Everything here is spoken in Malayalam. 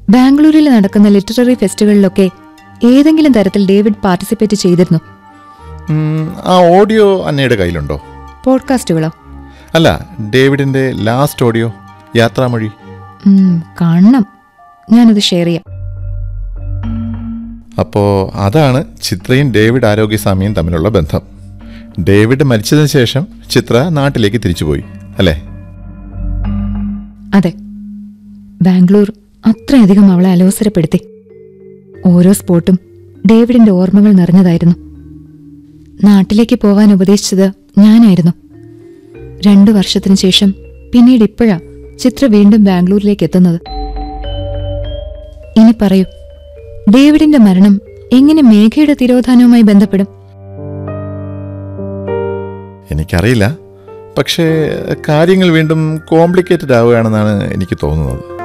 ബാംഗ്ലൂരിൽ നടക്കുന്ന ലിറ്റററി ഫെസ്റ്റുകളിലൊക്കെ ഏതെങ്കിലും തരത്തിൽ ഡേവിഡ് പാർട്ടിസിപ്പേറ്റ് ചെയ്തിരുന്നു ഉം, ആ ഓഡിയോ അന്നയുടെ കയ്യിലുണ്ടോ പോഡ്കാസ്റ്റുകളോ അല്ല ഡേവിഡിന്റെ ലാസ്റ്റ് ഓഡിയോ യാത്രാമൊഴി ഉം, കാണണം ഞാനത് ഷെയർ ചെയ്യാം അപ്പോൾ അതാണ് ചിത്രയും ഡേവിഡ് ആരോഗ്യസ്വാമിയും തമ്മിലുള്ള ബന്ധം ഡേവിഡ് മരിച്ചതിന് ശേഷം ചിത്ര നാട്ടിലേക്ക് തിരിച്ചുപോയി അല്ലേ അതെ ബാംഗ്ലൂർ അത്രയധികം അവളെ അലോസരപ്പെടുത്തി ഓരോ സ്പോട്ടും ഡേവിഡിന്റെ ഓർമ്മകൾ നിറഞ്ഞതായിരുന്നു നാട്ടിലേക്ക് പോവാൻ ഉപദേശിച്ചത് ഞാനായിരുന്നു രണ്ടു വർഷത്തിനു ശേഷം പിന്നീട് ഇപ്പോഴാ ചിത്ര വീണ്ടും ബാംഗ്ലൂരിലേക്ക് എത്തുന്നത് ഇനി പറയൂ ഡേവിഡിന്റെ മരണം എങ്ങനെ മേഘയുടെ തിരോധാനവുമായി ബന്ധപ്പെടും എനിക്കറിയില്ല പക്ഷേ കാര്യങ്ങൾ വീണ്ടും കോംപ്ലിക്കേറ്റഡ് ആവുകയാണെന്നാണ് എനിക്ക് തോന്നുന്നത്